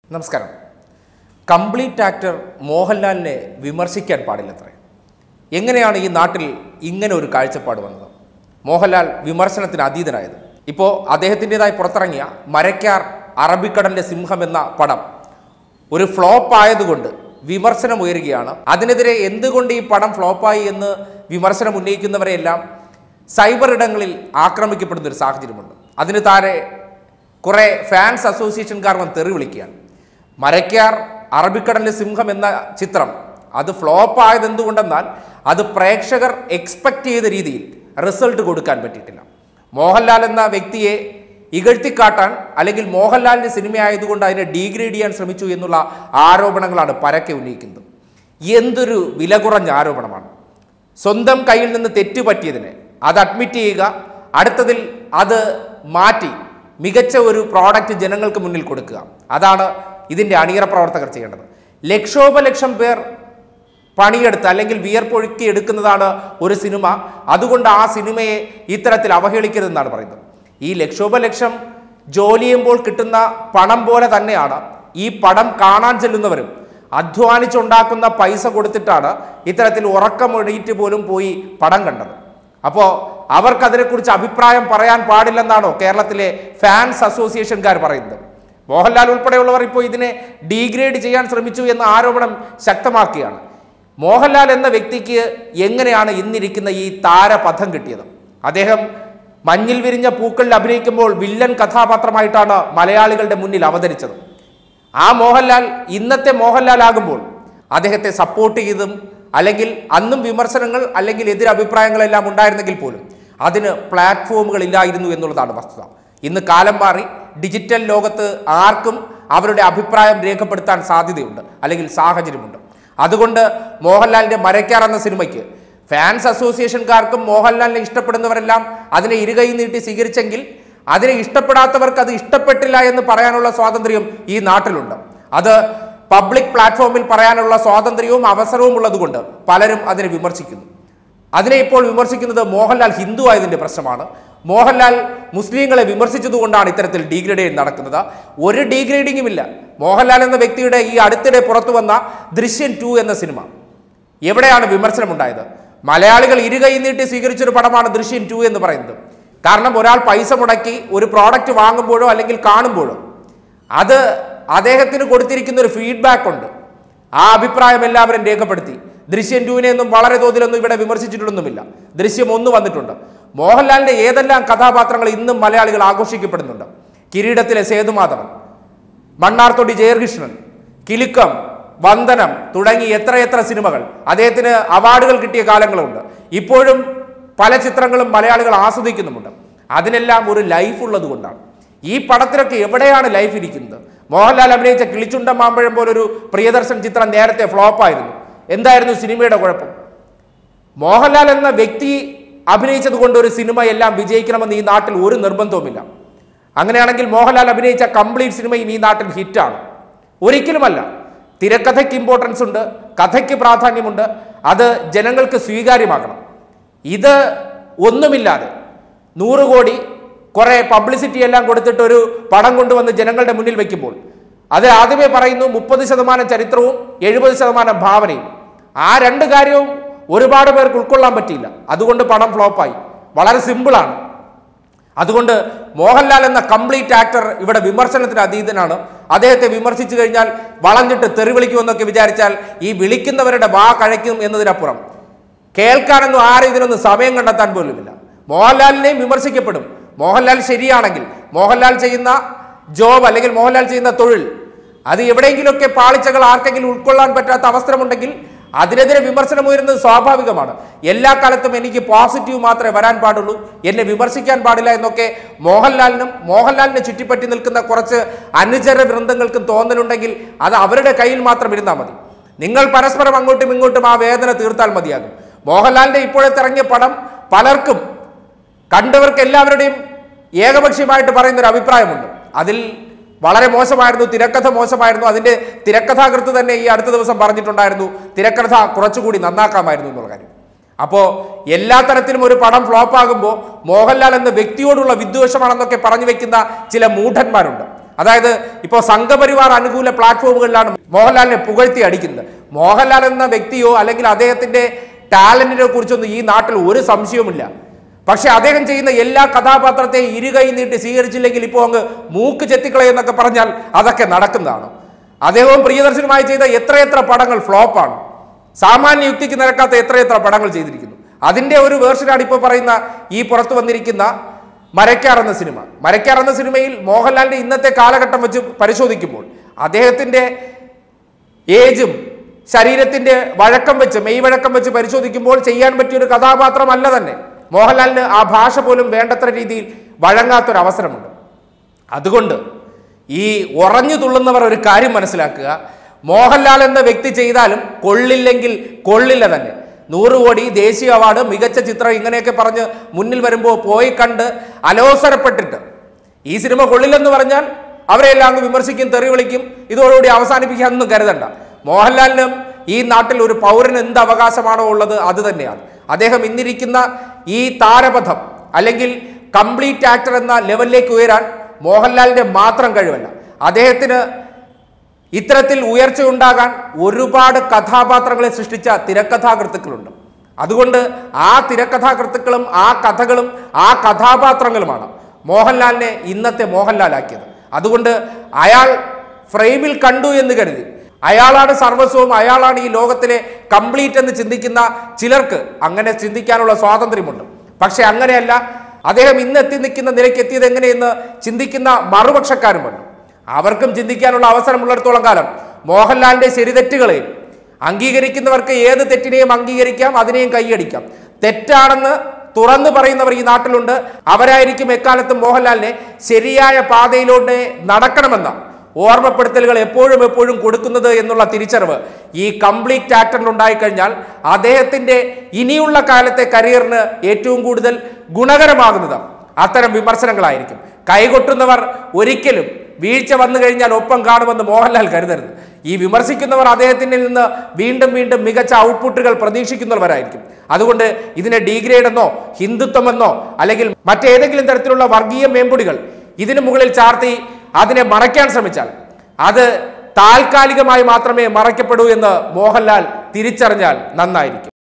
നമസ്കാരം complete actor മോഹൻലാലിനെ വിമർശിക്കാൻ പാടില്ലത്രേ എങ്ങനെയാണ് ഈ നാട്ടിൽ ഇങ്ങനെ ഒരു കാഴ്ചപ്പാട് വന്നത് മോഹൻലാൽ വിമർശനത്തിന് അതീതനായത് ഇപ്പോൾ അദ്ദേഹത്തിൻ്റെതായി പുറത്തിറങ്ങിയ മരക്കാർ അറബിക്കടലിൻ്റെ സിംഹം എന്ന പടം ഒരു ഫ്ലോപ്പ് ആയതുകൊണ്ട് വിമർശനം ഉയരുകയാണ് അതിനെതിരെ എന്തുകൊണ്ട് ഈ പടം ഫ്ലോപ്പായി എന്ന് വിമർശനം ഉന്നയിക്കുന്നവരെയെല്ലാം സൈബർ ഇടങ്ങളിൽ ആക്രമിക്കപ്പെടുന്ന ഒരു സാഹചര്യമുണ്ട് അതിന് താരെ കുറെ ഫാൻസ് അസോസിയേഷൻകാർ വന്ന് തെറി വിളിക്കുകയാണ് മരക്കാർ അറബിക്കടലിലെ സിംഹം എന്ന ചിത്രം അത് ഫ്ലോപ്പ് ആയത് എന്തുകൊണ്ടെന്നാൽ അത് പ്രേക്ഷകർ എക്സ്പെക്ട് ചെയ്ത രീതിയിൽ റിസൾട്ട് കൊടുക്കാൻ പറ്റിയിട്ടില്ല മോഹൻലാൽ എന്ന വ്യക്തിയെ ഇകഴ്ത്തിക്കാട്ടാൻ അല്ലെങ്കിൽ മോഹൻലാലിന്റെ സിനിമ ആയതുകൊണ്ട് അതിനെ ഡീഗ്രേഡ് ചെയ്യാൻ ശ്രമിച്ചു എന്നുള്ള ആരോപണങ്ങളാണ് പരക്കെ ഉന്നയിക്കുന്നത് എന്തൊരു വില കുറഞ്ഞ ആരോപണമാണ് സ്വന്തം കയ്യിൽ നിന്ന് തെറ്റ് പറ്റിയതിനെ അത് അഡ്മിറ്റ് ചെയ്യുക അടുത്തതിൽ അത് മാറ്റി മികച്ച ഒരു പ്രോഡക്റ്റ് ജനങ്ങൾക്ക് മുന്നിൽ കൊടുക്കുക അതാണ് ഇതിൻ്റെ അണിയറ പ്രവർത്തകർ ചെയ്യേണ്ടത് ലക്ഷോപലക്ഷം പേർ പണിയെടുത്ത് അല്ലെങ്കിൽ വിയർപ്പൊഴുക്കി എടുക്കുന്നതാണ് ഒരു സിനിമ അതുകൊണ്ട് ആ സിനിമയെ ഇത്തരത്തിൽ അവഹേളിക്കരുതെന്നാണ് പറയുന്നത് ഈ ലക്ഷോപലക്ഷം ജോലി ചെയ്യുമ്പോൾ കിട്ടുന്ന പണം പോലെ തന്നെയാണ് ഈ പടം കാണാൻ ചെല്ലുന്നവരും അധ്വാനിച്ചുണ്ടാക്കുന്ന പൈസ കൊടുത്തിട്ടാണ് ഇത്തരത്തിൽ ഉറക്കമൊഴിയിട്ട് പോലും പോയി പടം കണ്ടത് അപ്പോൾ അവർക്കതിനെക്കുറിച്ച് അഭിപ്രായം പറയാൻ പാടില്ലെന്നാണോ കേരളത്തിലെ ഫാൻസ് അസോസിയേഷൻകാർ പറയുന്നത് മോഹൻലാൽ ഉൾപ്പെടെയുള്ളവർ ഇപ്പോൾ ഇതിനെ ഡീഗ്രേഡ് ചെയ്യാൻ ശ്രമിച്ചു എന്ന ആരോപണം ശക്തമാക്കുകയാണ് മോഹൻലാൽ എന്ന വ്യക്തിക്ക് എങ്ങനെയാണ് ഇന്നിരിക്കുന്ന ഈ താരപഥം കിട്ടിയത് അദ്ദേഹം മഞ്ഞിൽ വിരിഞ്ഞ പൂക്കളിൽ അഭിനയിക്കുമ്പോൾ വില്ലൻ കഥാപാത്രമായിട്ടാണ് മലയാളികളുടെ മുന്നിൽ അവതരിച്ചത് ആ മോഹൻലാൽ ഇന്നത്തെ മോഹൻലാൽ ആകുമ്പോൾ അദ്ദേഹത്തെ സപ്പോർട്ട് ചെയ്തും അല്ലെങ്കിൽ അന്നും വിമർശനങ്ങൾ അല്ലെങ്കിൽ എതിരഭിപ്രായങ്ങളെല്ലാം ഉണ്ടായിരുന്നെങ്കിൽ പോലും അതിന് പ്ലാറ്റ്ഫോമുകൾ ഇല്ലായിരുന്നു എന്നുള്ളതാണ് വസ്തുത ഇന്ന് കാലം മാറി ഡിജിറ്റൽ ലോകത്ത് ആർക്കും അവരുടെ അഭിപ്രായം രേഖപ്പെടുത്താൻ സാധ്യതയുണ്ട് അല്ലെങ്കിൽ സാഹചര്യമുണ്ട് അതുകൊണ്ട് മോഹൻലാലിന്റെ മരക്കാർ എന്ന സിനിമയ്ക്ക് ഫാൻസ് അസോസിയേഷൻകാർക്കും മോഹൻലാലിനെ ഇഷ്ടപ്പെടുന്നവരെല്ലാം അതിനെ ഇരുകൈ നീട്ടി സ്വീകരിച്ചെങ്കിൽ അതിനെ ഇഷ്ടപ്പെടാത്തവർക്ക് അത് ഇഷ്ടപ്പെട്ടില്ല എന്ന് പറയാനുള്ള സ്വാതന്ത്ര്യം ഈ നാട്ടിലുണ്ട് അത് പബ്ലിക് പ്ലാറ്റ്ഫോമിൽ പറയാനുള്ള സ്വാതന്ത്ര്യവും അവസരവും ഉള്ളതുകൊണ്ട് പലരും അതിനെ വിമർശിക്കുന്നു അതിനെ ഇപ്പോൾ വിമർശിക്കുന്നത് മോഹൻലാൽ ഹിന്ദു ആയതിന്റെ പ്രശ്നമാണ് മോഹൻലാൽ മുസ്ലിങ്ങളെ വിമർശിച്ചതുകൊണ്ടാണ് ഇത്തരത്തിൽ ഡീഗ്രേഡിങ് നടക്കുന്നത് ഒരു ഡീഗ്രേഡിങ്ങും ഇല്ല മോഹൻലാൽ എന്ന വ്യക്തിയുടെ ഈ അടുത്തിടെ പുറത്തു വന്ന ദൃശ്യം ടു എന്ന സിനിമ എവിടെയാണ് വിമർശനമുണ്ടായത് മലയാളികൾ ഇരുകൈ നീട്ടി സ്വീകരിച്ചൊരു പടമാണ് ദൃശ്യം ടു എന്ന് പറയുന്നത് കാരണം ഒരാൾ പൈസ മുടക്കി ഒരു പ്രോഡക്റ്റ് വാങ്ങുമ്പോഴോ അല്ലെങ്കിൽ കാണുമ്പോഴോ അത് അദ്ദേഹത്തിന് കൊടുത്തിരിക്കുന്ന ഒരു ഫീഡ്ബാക്ക് ഉണ്ട് ആ അഭിപ്രായം എല്ലാവരും രേഖപ്പെടുത്തി ദൃശ്യം ടൂവിനെ ഒന്നും വളരെ തോതിലൊന്നും ഇവിടെ വിമർശിച്ചിട്ടൊന്നുമില്ല ദൃശ്യം ഒന്ന് വന്നിട്ടുണ്ട് മോഹൻലാലിന്റെ ഏതെല്ലാം കഥാപാത്രങ്ങൾ ഇന്നും മലയാളികൾ ആഘോഷിക്കപ്പെടുന്നുണ്ട് കിരീടത്തിലെ സേതുമാധവൻ മണ്ണാർതൊടി ജയകൃഷ്ണൻ കിലുക്കം വന്ദനം തുടങ്ങി എത്രയെത്ര സിനിമകൾ അദ്ദേഹത്തിന് അവാർഡുകൾ കിട്ടിയ കാലങ്ങളുണ്ട് ഇപ്പോഴും പല ചിത്രങ്ങളും മലയാളികൾ ആസ്വദിക്കുന്നുമുണ്ട് അതിനെല്ലാം ഒരു ലൈഫ് ഉള്ളത് കൊണ്ടാണ് ഈ പടത്തിലൊക്കെ എവിടെയാണ് ലൈഫ് ഇരിക്കുന്നത് മോഹൻലാൽ അഭിനയിച്ച കിളിച്ചുണ്ട മാമ്പഴം പോലൊരു പ്രിയദർശൻ ചിത്രം നേരത്തെ ഫ്ലോപ്പായിരുന്നു എന്തായിരുന്നു സിനിമയുടെ കുഴപ്പം മോഹൻലാൽ എന്ന വ്യക്തി അഭിനയിച്ചത് കൊണ്ട് ഒരു സിനിമ എല്ലാം വിജയിക്കണമെന്ന് ഈ നാട്ടിൽ ഒരു നിർബന്ധവുമില്ല അങ്ങനെയാണെങ്കിൽ മോഹൻലാൽ അഭിനയിച്ച കംപ്ലീറ്റ് സിനിമയും ഈ നാട്ടിൽ ഹിറ്റാണ് ഒരിക്കലുമല്ല തിരക്കഥയ്ക്ക് ഇമ്പോർട്ടൻസ് ഉണ്ട് കഥയ്ക്ക് പ്രാധാന്യമുണ്ട് അത് ജനങ്ങൾക്ക് സ്വീകാര്യമാകണം ഇത് ഒന്നുമില്ലാതെ നൂറ് കോടി കുറെ പബ്ലിസിറ്റി എല്ലാം കൊടുത്തിട്ട് ഒരു പടം കൊണ്ടുവന്ന് ജനങ്ങളുടെ മുന്നിൽ വെക്കുമ്പോൾ അത് ആദ്യമേ പറയുന്നു മുപ്പത് ശതമാനം ചരിത്രവും എഴുപത് ശതമാനം ഭാവനയും ആ രണ്ട് കാര്യവും ഒരുപാട് പേർക്ക് ഉൾക്കൊള്ളാൻ പറ്റിയില്ല അതുകൊണ്ട് പടം ഫ്ലോപ്പായി വളരെ സിമ്പിളാണ് അതുകൊണ്ട് മോഹൻലാൽ എന്ന കംപ്ലീറ്റ് ആക്ടർ ഇവിടെ വിമർശനത്തിന് അതീതനാണ് അദ്ദേഹത്തെ വിമർശിച്ചു കഴിഞ്ഞാൽ വളഞ്ഞിട്ട് തെറി വിളിക്കുമെന്നൊക്കെ വിചാരിച്ചാൽ ഈ വിളിക്കുന്നവരുടെ വാ കഴയ്ക്കും എന്നതിനപ്പുറം കേൾക്കാനൊന്നും ആരും ഇതിനൊന്നും സമയം കണ്ടെത്താൻ പോലുമില്ല മോഹൻലാലിനെയും വിമർശിക്കപ്പെടും മോഹൻലാൽ ശരിയാണെങ്കിൽ മോഹൻലാൽ ചെയ്യുന്ന ജോബ് അല്ലെങ്കിൽ മോഹൻലാൽ ചെയ്യുന്ന തൊഴിൽ അത് എവിടെയെങ്കിലുമൊക്കെ പാളിച്ചകൾ ആർക്കെങ്കിലും ഉൾക്കൊള്ളാൻ പറ്റാത്ത അവസരമുണ്ടെങ്കിൽ അതിനെതിരെ വിമർശനം ഉയരുന്നത് സ്വാഭാവികമാണ് എല്ലാ കാലത്തും എനിക്ക് പോസിറ്റീവ് മാത്രമേ വരാൻ പാടുള്ളൂ എന്നെ വിമർശിക്കാൻ പാടില്ല എന്നൊക്കെ മോഹൻലാലിനും മോഹൻലാലിനെ ചുറ്റിപ്പറ്റി നിൽക്കുന്ന കുറച്ച് അനുചര വൃന്ദങ്ങൾക്കും തോന്നലുണ്ടെങ്കിൽ അത് അവരുടെ കയ്യിൽ മാത്രം ഇരുന്നാൽ മതി നിങ്ങൾ പരസ്പരം അങ്ങോട്ടും ഇങ്ങോട്ടും ആ വേദന തീർത്താൽ മതിയാകും മോഹൻലാലിന്റെ ഇപ്പോഴത്തെ ഇറങ്ങിയ പടം പലർക്കും കണ്ടവർക്ക് എല്ലാവരുടെയും ഏകപക്ഷീയമായിട്ട് പറയുന്ന ഒരു അഭിപ്രായമുണ്ട് അതിൽ വളരെ മോശമായിരുന്നു തിരക്കഥ മോശമായിരുന്നു അതിന്റെ തിരക്കഥാകൃത്ത് തന്നെ ഈ അടുത്ത ദിവസം പറഞ്ഞിട്ടുണ്ടായിരുന്നു തിരക്കഥ കുറച്ചുകൂടി നന്നാക്കാമായിരുന്നു എന്നുള്ള കാര്യം അപ്പോൾ എല്ലാ തരത്തിലും ഒരു പടം ഫ്ലോപ്പ് ആകുമ്പോൾ മോഹൻലാൽ എന്ന വ്യക്തിയോടുള്ള വിദ്വേഷമാണെന്നൊക്കെ പറഞ്ഞു വെക്കുന്ന ചില മൂഢന്മാരുണ്ട് അതായത് ഇപ്പോൾ സംഘപരിവാർ അനുകൂല പ്ലാറ്റ്ഫോമുകളിലാണ് മോഹൻലാലിനെ പുകഴ്ത്തി അടിക്കുന്നത് മോഹൻലാൽ എന്ന വ്യക്തിയോ അല്ലെങ്കിൽ അദ്ദേഹത്തിന്റെ ടാലന്റിനെ കുറിച്ചൊന്നും ഈ നാട്ടിൽ ഒരു സംശയവുമില്ല പക്ഷെ അദ്ദേഹം ചെയ്യുന്ന എല്ലാ കഥാപാത്രത്തെയും ഇരുകൈ നീട്ടി സ്വീകരിച്ചില്ലെങ്കിൽ ഇപ്പോൾ അങ്ങ് മൂക്ക് ചെത്തിക്കളയെന്നൊക്കെ പറഞ്ഞാൽ അതൊക്കെ നടക്കുന്നതാണ് അദ്ദേഹവും പ്രിയദർശനുമായി ചെയ്ത എത്രയെത്ര പടങ്ങൾ ഫ്ലോപ്പാണ് സാമാന്യ യുക്തിക്ക് നിരക്കാത്ത എത്രയെത്ര പടങ്ങൾ ചെയ്തിരിക്കുന്നു അതിന്റെ ഒരു വേർഷനാണ് ഇപ്പോൾ പറയുന്ന ഈ പുറത്തു വന്നിരിക്കുന്ന മരക്കാർ എന്ന സിനിമ മരക്കാർ എന്ന സിനിമയിൽ മോഹൻലാലിന്റെ ഇന്നത്തെ കാലഘട്ടം വെച്ച് പരിശോധിക്കുമ്പോൾ അദ്ദേഹത്തിന്റെ ഏജും ശരീരത്തിന്റെ വഴക്കം വെച്ച് മെയ് വഴക്കം വെച്ച് പരിശോധിക്കുമ്പോൾ ചെയ്യാൻ പറ്റിയ ഒരു കഥാപാത്രമല്ല തന്നെ മോഹൻലാലിന് ആ ഭാഷ പോലും വേണ്ടത്ര രീതിയിൽ വഴങ്ങാത്തൊരു അവസരമുണ്ട് അതുകൊണ്ട് ഈ ഉറഞ്ഞു തുള്ളുന്നവർ ഒരു കാര്യം മനസ്സിലാക്കുക മോഹൻലാൽ എന്ന വ്യക്തി ചെയ്താലും കൊള്ളില്ലെങ്കിൽ കൊള്ളില്ല തന്നെ നൂറ് കോടി ദേശീയ അവാർഡ് മികച്ച ചിത്രം ഇങ്ങനെയൊക്കെ പറഞ്ഞ് മുന്നിൽ വരുമ്പോൾ പോയി കണ്ട് അലോസരപ്പെട്ടിട്ട് ഈ സിനിമ കൊള്ളില്ലെന്ന് പറഞ്ഞാൽ അവരെല്ലാം അങ്ങ് വിമർശിക്കും തെറി വിളിക്കും ഇതോടുകൂടി അവസാനിപ്പിക്കാമെന്നും കരുതണ്ട മോഹൻലാലിനും ഈ നാട്ടിൽ ഒരു പൗരന് എന്ത് അവകാശമാണോ ഉള്ളത് അത് തന്നെയാണ് അദ്ദേഹം ഇന്നിരിക്കുന്ന ഈ താരപഥം അല്ലെങ്കിൽ കംപ്ലീറ്റ് ആക്ടർ എന്ന ലെവലിലേക്ക് ഉയരാൻ മോഹൻലാലിന്റെ മാത്രം കഴിവല്ല അദ്ദേഹത്തിന് ഇത്തരത്തിൽ ഉയർച്ചയുണ്ടാകാൻ ഒരുപാട് കഥാപാത്രങ്ങളെ സൃഷ്ടിച്ച തിരക്കഥാകൃത്തുക്കളുണ്ട് അതുകൊണ്ട് ആ തിരക്കഥാകൃത്തുക്കളും ആ കഥകളും ആ കഥാപാത്രങ്ങളുമാണ് മോഹൻലാലിനെ ഇന്നത്തെ മോഹൻലാലാക്കിയത് അതുകൊണ്ട് അയാൾ ഫ്രെയിമിൽ കണ്ടു എന്ന് കരുതി അയാളാണ് സർവസ്വവും അയാളാണ് ഈ ലോകത്തിലെ കംപ്ലീറ്റ് എന്ന് ചിന്തിക്കുന്ന ചിലർക്ക് അങ്ങനെ ചിന്തിക്കാനുള്ള സ്വാതന്ത്ര്യമുണ്ട് പക്ഷെ അങ്ങനെയല്ല അദ്ദേഹം ഇന്ന് എത്തി നിൽക്കുന്ന നിലയ്ക്ക് എത്തിയത് എങ്ങനെയെന്ന് ചിന്തിക്കുന്ന മറുപക്ഷക്കാരുമുണ്ട് അവർക്കും ചിന്തിക്കാനുള്ള അവസരമുള്ളിടത്തോളം കാലം മോഹൻലാലിന്റെ ശരിതെറ്റുകളെയും അംഗീകരിക്കുന്നവർക്ക് ഏത് തെറ്റിനെയും അംഗീകരിക്കാം അതിനെയും കൈയടിക്കാം തെറ്റാണെന്ന് തുറന്നു പറയുന്നവർ ഈ നാട്ടിലുണ്ട് അവരായിരിക്കും എക്കാലത്തും മോഹൻലാലിനെ ശരിയായ പാതയിലൂടെ നടക്കണമെന്ന ഓർമ്മപ്പെടുത്തലുകൾ എപ്പോഴും എപ്പോഴും കൊടുക്കുന്നത് എന്നുള്ള തിരിച്ചറിവ് ഈ കംപ്ലീറ്റ് ആക്ടറിൽ ഉണ്ടായിക്കഴിഞ്ഞാൽ അദ്ദേഹത്തിന്റെ ഇനിയുള്ള കാലത്തെ കരിയറിന് ഏറ്റവും കൂടുതൽ ഗുണകരമാകുന്നത് അത്തരം വിമർശനങ്ങളായിരിക്കും കൈകൊട്ടുന്നവർ ഒരിക്കലും വീഴ്ച വന്നു കഴിഞ്ഞാൽ ഒപ്പം കാണുമെന്ന് മോഹൻലാൽ കരുതരുത് ഈ വിമർശിക്കുന്നവർ അദ്ദേഹത്തിൽ നിന്ന് വീണ്ടും വീണ്ടും മികച്ച ഔട്ട്പുട്ടുകൾ പ്രതീക്ഷിക്കുന്നവരായിരിക്കും അതുകൊണ്ട് ഇതിനെ ഡീഗ്രേഡ് എന്നോ ഹിന്ദുത്വമെന്നോ അല്ലെങ്കിൽ മറ്റേതെങ്കിലും തരത്തിലുള്ള വർഗീയ മേമ്പൊടികൾ ഇതിനു മുകളിൽ ചാർത്തി അതിനെ മറയ്ക്കാൻ ശ്രമിച്ചാൽ അത് താൽക്കാലികമായി മാത്രമേ മറയ്ക്കപ്പെടൂ എന്ന് മോഹൻലാൽ തിരിച്ചറിഞ്ഞാൽ നന്നായിരിക്കും